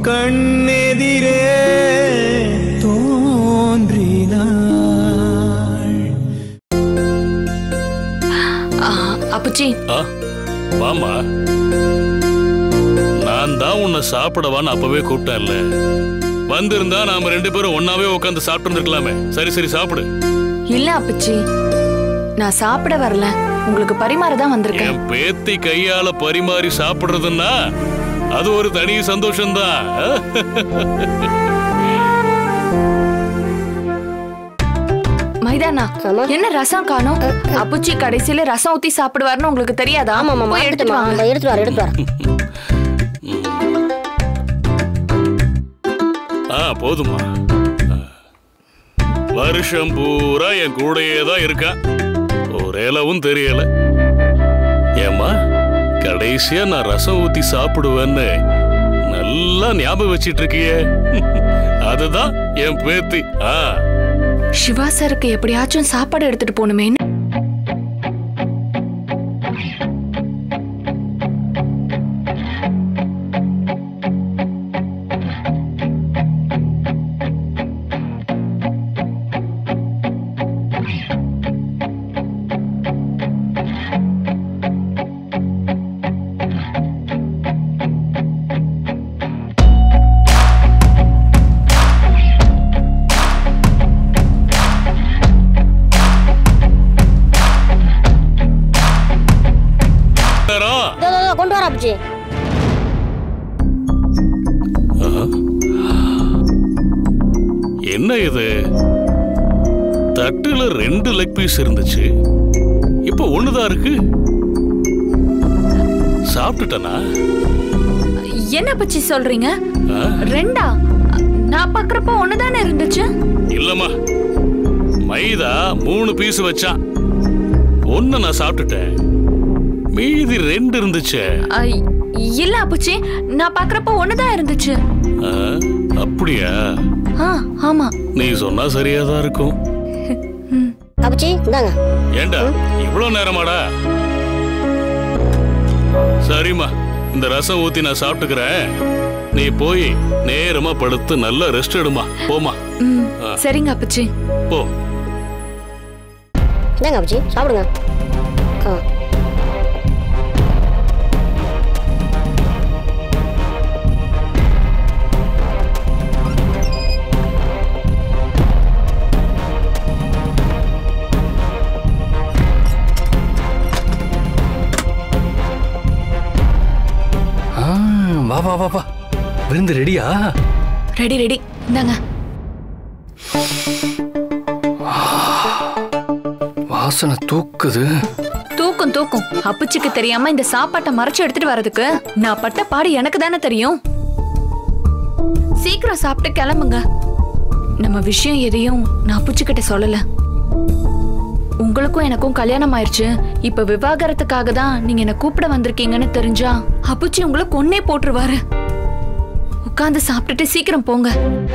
கண்ணெதிரே தோன்றினாள் ஆ, அப்புச்சி ஆ வாமா நான் தான் உன்னை சாப்பிடவான்னு அப்பவே கூப்பிட்டேன்ல வந்திருந்தா நாம ரெண்டு பேரும் ஒன்னாவே உட்காந்து சாப்பிட்டு இருந்திருக்கலாமே சரி சரி சாப்பிடு இல்ல அப்புச்சி நான் சாப்பிட வரல உங்களுக்கு பரிமாற தான் வந்திருக்கேன் என் பேத்தி கையால பரிமாறி சாப்பிடுறதுன்னா அது ஒரு தனி சந்தோஷம்தான் ஆ? மைதானா ஆமா. என்ன ரசம் காணோம் அப்புச்சி கடைசியில ரசம் ஊத்தி சாப்பிடுவாருன்னு உங்களுக்கு தெரியாதா ஆமா ஆமா போய் எடுத்துட்டு வாங்க எடுத்துட்டு வர எடுத்துட்டு வர ஆ போதுமா ஆ. வருஷம் பூரா என் கூடயே தான் இருக்கா ஒரேலவும் தெரியல ஏம்மா கடைசியா நான் ரசம் ஊத்தி சாப்பிடுவேன்னு நல்லா ஞாபகம் வச்சிட்டு இருக்கியே அதுதான் என் பேத்தி ஆ சிவா சாருக்கு எப்படியாச்சும் சாப்பாடு எடுத்துட்டு போகணுமேன்னு நேரம். இதோ, இதோ, இதோ, கொண்டு வர அப்பச்சி என்ன இது தட்டுல ரெண்டு லெக் பீஸ் இருந்துச்சு இப்போ ஒண்ணுதான் இருக்கு சாப்பிட்டுட்டனா என்ன பச்சி சொல்றீங்க ஆ? ரெண்டா நான் பாக்குறப்ப ஒண்ணுதானே இருந்துச்சு இல்லம்மா மைதா மூணு பீஸ் வச்சான் ஒன்னு நான் சாப்பிட்டுட்டேன் மீதி ரெண்டு இருந்துச்சே ஐ, இல்ல அப்புச்சி நான் பாக்குறப்ப ஒண்ணுதான் இருந்துச்சு ஆ, அப்படியா ஆ ஆமா நீ சொன்னா சரியாதான் இருக்கும் அப்பச்சி இந்தாங்க ஏண்டா இவ்வளவு நேரமாடா சரிம்மா இந்த ரசம் ஊத்தி நான் சாப்பிட்டுக்கிறேன் நீ போய் நேரமா படுத்து நல்லா ரெஸ்ட் எடுமா போமா ம் சரிங்க அப்புச்சி போ இந்தாங்க அப்பச்சி சாப்பிடுங்க ஆ ஆ, வா வா வா வா விருந்து ரெடியா ரெடி ரெடி இந்தாங்க வாசனை தூக்குது தூக்கும் தூக்கும் அப்புச்சிக்கு தெரியாம இந்த சாப்பாட்டை மறைச்சு எடுத்துட்டு வர்றதுக்கு நான் பட்ட பாடு எனக்கு தானே தெரியும் சீக்கிரம் சாப்பிட்டு கிளம்புங்க நம்ம விஷயம் எதையும் நான் அப்புச்சிக்கிட்ட சொல்லல உங்களுக்கும் எனக்கும் கல்யாணம் ஆயிருச்சு இப்ப விவாகரத்துக்காக தான் நீங்க என்ன கூப்பிட வந்திருக்கீங்கன்னு தெரிஞ்சா அப்புச்சி உங்களை கொன்னே போட்டுருவாரு உட்கார்ந்து சாப்பிட்டுட்டு சீக்கிரம் போங்க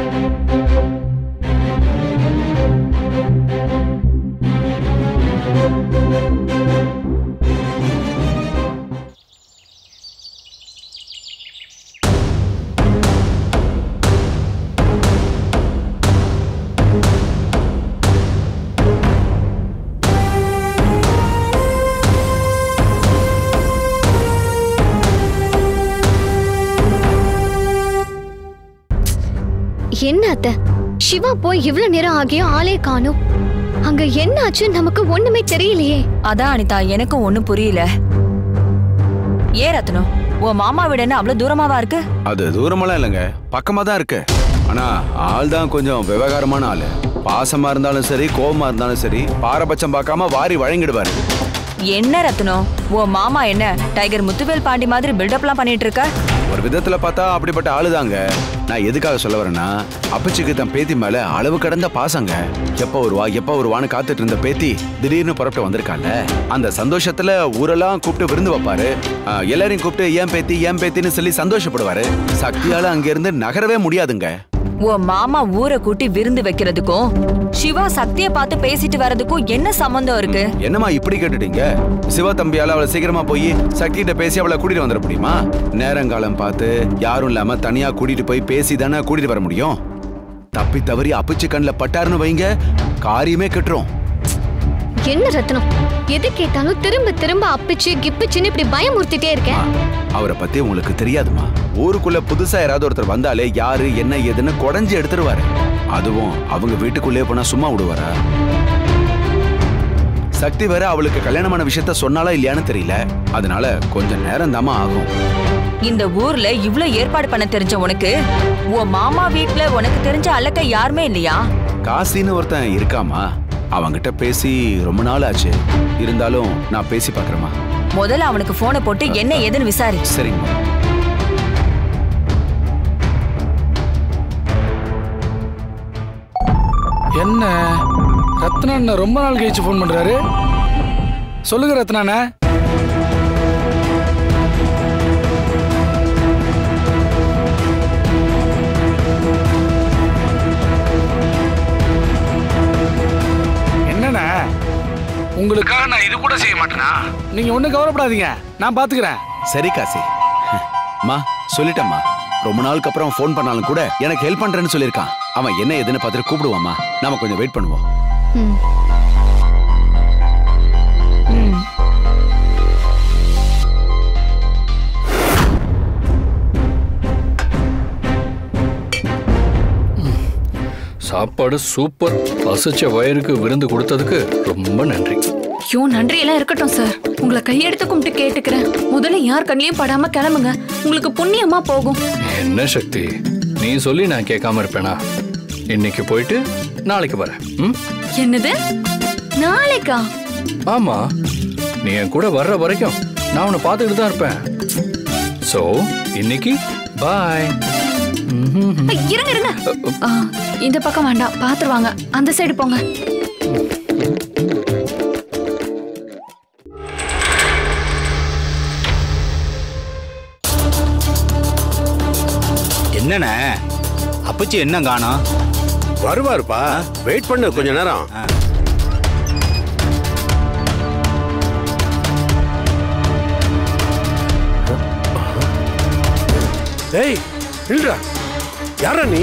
என்ன அத்த சிவா போய் இவ்வளவு நேரம் ஆகியும் ஆளே காணும் அங்க என்ன ஆச்சு நமக்கு ஒண்ணுமே தெரியலையே அதான் அனிதா எனக்கும் ஒண்ணும் புரியல ஏன் ரத்னம் உன் மாமா வீடு என்ன அவ்வளவு தூரமாவா இருக்கு அது தூரமெல்லாம் இல்லைங்க பக்கமா தான் இருக்கு ஆனா ஆள் தான் கொஞ்சம் விவகாரமான ஆளு பாசமா இருந்தாலும் சரி கோபமா இருந்தாலும் சரி பாரபட்சம் பார்க்காம வாரி வழங்கிடுவாரு என்ன ரத்னம் உன் மாமா என்ன டைகர் முத்துவேல் பாண்டி மாதிரி பில்டப்லாம் பண்ணிட்டு இருக்க ஒரு விதத்துல பார்த்தா அப்படிப்பட்ட ஆளுதாங்க நான் எதுக்காக சொல்ல வரேன்னா அப்பச்சிக்கு தன் பேத்தி மேல அளவு கடந்த பாசங்க எப்ப வருவா எப்ப வருவான்னு காத்துட்டு இருந்த பேத்தி திடீர்னு புறப்பட்டு வந்திருக்கால அந்த சந்தோஷத்துல ஊரெல்லாம் கூப்பிட்டு விருந்து வைப்பாரு ஆ, எல்லாரையும் கூப்பிட்டு ஏன் பேத்தி ஏன் பேத்தின்னு சொல்லி சந்தோஷப்படுவாரு சக்தியால அங்க இருந்து நகரவே முடியாதுங்க உன் மாமா ஊரை கூட்டி விருந்து வைக்கிறதுக்கும் சிவா சக்திய பார்த்து பேசிட்டு வர்றதுக்கும் என்ன சம்பந்தம் இருக்கு என்னம்மா இப்படி கேட்டுட்டீங்க சிவா தம்பியால அவளை சீக்கிரமா போய் சக்தி கிட்ட பேசி அவளை கூட்டிட்டு வந்துட முடியுமா நேரங்காலம் பார்த்து யாரும் இல்லாம தனியா கூட்டிட்டு போய் பேசி தானே கூட்டிட்டு வர முடியும் தப்பி தவறி அப்பிச்சு கண்ணில் பட்டாருன்னு வைங்க காரியமே கெட்டுரும் என்ன ரத்னம் எது கேட்டாலும் திரும்ப திரும்ப அப்பிச்சு கிப்பிச்சுன்னு இப்படி பயமுறுத்திட்டே இருக்க அவரை பத்தி உங்களுக்கு தெரியாதுமா ஊருக்குள்ள புதுசா யாராவது ஒருத்தர் வந்தாலே யாரு என்ன ஏதுன்னு குடஞ்சி எடுத்துருவாரு அதுவும் அவங்க வீட்டுக்குள்ளே போனா சும்மா விடுவாரா சக்தி வேற அவளுக்கு கல்யாணமான விஷயத்த சொன்னாலா இல்லையான்னு தெரியல அதனால கொஞ்சம் நேரம் தாமா ஆகும் இந்த ஊர்ல இவ்ளோ ஏற்பாடு பண்ண தெரிஞ்ச உனக்கு உன் மாமா வீட்ல உனக்கு தெரிஞ்ச அலக்க யாருமே இல்லையா காசின்னு ஒருத்தன் இருக்காமா அவங்கிட்ட பேசி ரொம்ப நாள் ஆச்சு இருந்தாலும் நான் பேசி பார்க்கறேம்மா முதல்ல அவனுக்கு போனை போட்டு என்ன ஏதுன்னு விசாரி சரிங்கம்மா என்ன ரத்னா அண்ணன் ரொம்ப நாள் கழிச்சு ஃபோன் பண்றாரு சொல்லுங்க ரத்னாண்ணே என்னண்ணே உங்களுக்காக நான் இது கூட செய்ய மாட்டேனா நீங்க ஒண்ணும் கவலைப்படாதீங்க நான் பாத்துக்கிறேன் சரி காசி அம்மா சொல்லிட்டேம்மா ரொம்ப நாளுக்கு அப்புறம் ஃபோன் பண்ணாலும் கூட எனக்கு ஹெல்ப் பண்றேன்னு சொல்லியிருக்கான் அவன் என்ன ஏதுன்னு பார்த்துட்டு கூப்பிடுவாம்மா நாம கொஞ்சம் வெயிட் பண்ணுவோம் ம். சாப்பாடு சூப்பர் பசிச்ச வயிறுக்கு விருந்து கொடுத்ததுக்கு ரொம்ப நன்றி ஐயோ நன்றி எல்லாம் இருக்கட்டும் சார் உங்களை கையெடுத்து கும்பிட்டு கேட்டுக்கிறேன் முதல்ல யார் கண்ணிலையும் படாம கிளம்புங்க உங்களுக்கு புண்ணியமா போகும் என்ன சக்தி நீ சொல்லி நான் கேட்காம இருப்பேனா இன்னைக்கு போயிட்டு நாளைக்கு வரேன் ம் என்னது நாளைக்கா ஆமா நீ என் கூட வர்ற வரைக்கும் நான் உன்னை பார்த்துக்கிட்டு தான் இருப்பேன் ஸோ இன்னைக்கு பாய் ஐ, இருங்க இருங்க ஆ, இந்த பக்கம் வேண்டாம் பாத்துருவாங்க அந்த சைடு போங்க என்னண்ணே அப்பச்சி என்ன காணோம் வருவாருப்பா வெயிட் பண்ணு கொஞ்ச நேரம் டேய் நில்றா யாரா நீ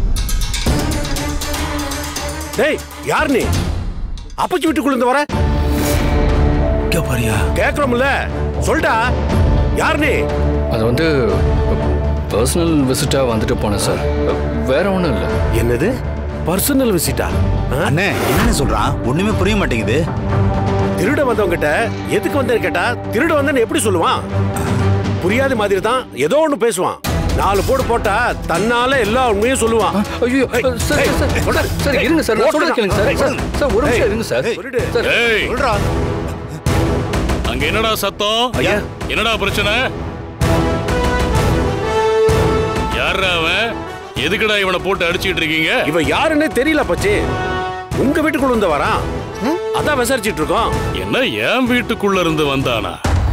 டேய் யார் நீ அப்பச்சி வீட்டுக்குள்ள இருந்து வர பாரியா கேக்குறோம்ல சொல்டா யார் நீ அது வந்து பர்சனல் விசிட்டா வந்துட்டு போனேன் சார் வேற ஒன்றும் இல்லை என்னது பர்சனல் விசிட்டா அண்ணே என்னன்னு சொல்றான் ஒண்ணுமே புரிய மாட்டேங்குது திருட வந்தவங்கிட்ட எதுக்கு வந்தேன்னு கேட்டா திருட வந்தேன்னு எப்படி சொல்லுவான் புரியாத மாதிரி தான் ஏதோ ஒண்ணு பேசுவான் நாலு போடு போட்டா தன்னால எல்லா உண்மையும் சொல்லுவான் ஐயோ ஏய், சார் ஏய், சார், சொல்றா. சார் இருங்க சார் நான் சொல்றது கேளுங்க சார் சார், சார் ஒரு நிமிஷம் இருங்க சார் சொல்லிடு. சார் ஏய் சொல்றா அங்க என்னடா சத்தம் ஐயா. என்னடா பிரச்சனை யாரா அவன் எதுக்குடா இவனை போட்டு அடிச்சிட்டு இருக்கீங்க இவன் யாருன்னே தெரியல பச்சி உங்க வீட்டுக்குள்ள இருந்து வரான் அதான் விசாரிச்சிட்டு இருக்கோம் என்ன என் வீட்டுக்குள்ள இருந்து வந்தானா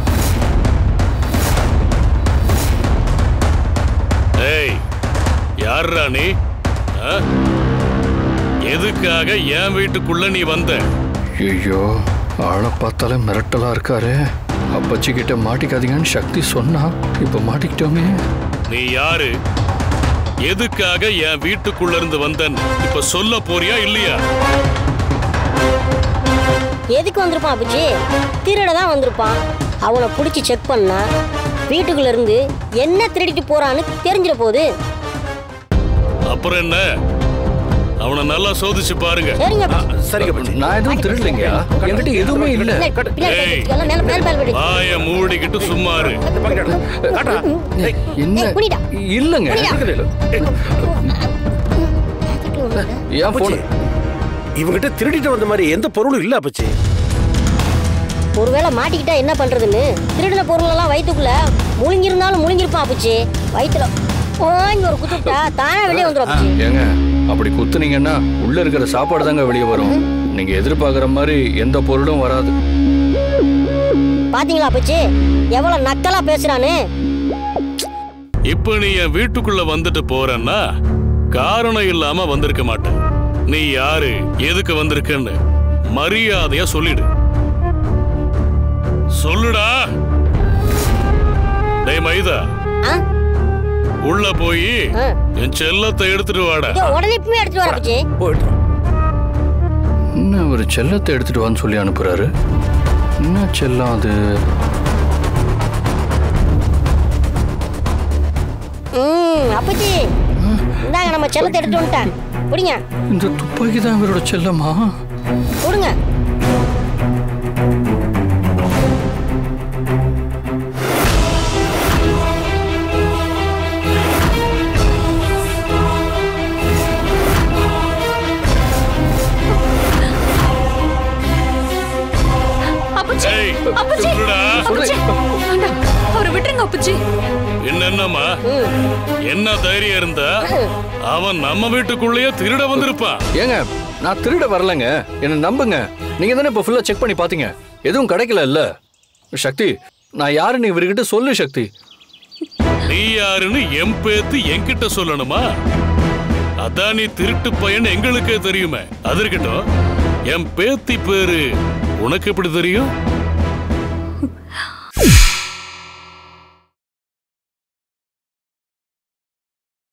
ஏய் யார்ரா நீ ஆ? எதுக்காக என் வீட்டுக்குள்ள நீ வந்த ஐயோ ஆளை பார்த்தாலே மிரட்டலா இருக்காரு அப்பச்சி கிட்ட மாட்டிக்காதீங்கன்னு சக்தி சொன்னா இப்ப மாட்டிக்கிட்டோமே நீ யாரு எதுக்காக என் வீட்டுக்குள்ள இருந்து வந்தன் இப்ப சொல்ல போறியா இல்லையா எதுக்கு வந்திருப்பான் அப்புச்சி திருட தான் வந்திருப்பான் அவனை பிடிச்சி செக் பண்ணா வீட்டுக்குள்ள இருந்து என்ன திருடிட்டு போறான்னு தெரிஞ்சிட போகுது அப்புறம் என்ன அவனை நல்லா சோதிச்சு பாருங்க சரிங்க அப்புச்சி. சரிங்க பச்சி நான் எதுவும் திருடலைங்க என்கிட்ட எதுவுமே இல்ல பின்னாடி, பின்னாடி ஏய். போய் எல்லாம் மேல மேல மேல போயிடு. வாய மூடிக்கிட்டு சும்மா இரு காட்டா ஏய், என்ன ஏய், புரியுதா? இல்லங்க ஏன் போன இவங்கிட்ட திருடிட்டு வந்த மாதிரி எந்த பொருளும் இல்ல பச்சி ஒருவேளை மாட்டிக்கிட்டா என்ன பண்றதுன்னு திருடின பொருள் எல்லாம் வயிற்றுக்குள்ள முழுங்கிருந்தாலும் முழுங்கிருப்பான் அப்புச்சி வயிற்றுல ஓங்கி ஒரு குத்துட்டா தானே வெளியே வந்துடும் அப்புச்சி ஏங்க அப்படி குத்துனீங்கன்னா உள்ள இருக்கிற சாப்பாடு தாங்க வெளியே வரும் நீங்க எதிர்பார்க்குற மாதிரி எந்த பொருளும் வராது பாத்தீங்களா அப்புச்சி எவ்வளவு நக்கலா பேசுறான்னு இப்ப நீ என் வீட்டுக்குள்ள வந்துட்டு போறன்னா காரணம் இல்லாம வந்திருக்க மாட்டேன் நீ யாரு எதுக்கு வந்திருக்கன்னு மரியாதையா சொல்லிடு சொல்லுடா டேய் மைதா ஆ? உள்ள போய் ஆ. என் செல்லத்தை எடுத்துட்டு வாடா இதோ உடனே இப்பவே எடுத்துட்டு வர அப்பச்சி போயிட்டு வா. என்ன ஒரு செல்லத்தை எடுத்துட்டு வான்னு சொல்லி அனுப்புறாரு என்ன செல்லம் அது ம் அப்பச்சி இந்தாங்க நம்ம செல்லத்தை எடுத்து வந்துட்டேன் பிடிங்க இந்த துப்பாக்கி தான் இவரோட செல்லமா கொடுங்க அப்புச்சி ஏய், அப்புச்சி சொல்லுடா. அப்புச்சி வேண்டாம் அவரை விட்டுருங்க அப்புச்சி என்னென்னம்மா என்ன தைரியம் இருந்தா அவன் நம்ம வீட்டுக்குள்ளேயே திருட வந்திருப்பான் ஏங்க நான் திருட வரலங்க என்ன நம்புங்க நீங்க தானே இப்போ ஃபுல்லா செக் பண்ணி பாத்தீங்க எதுவும் கிடைக்கல இல்ல சக்தி நான் யாருன்னு இவர்கிட்ட சொல்லு சக்தி நீ யாருன்னு எம் பேத்து என்கிட்ட சொல்லணுமா அதான் நீ திருட்டு பையன் எங்களுக்கே தெரியுமே அது இருக்கட்டும் என் பேத்தி பேரு உனக்கு எப்படி தெரியும்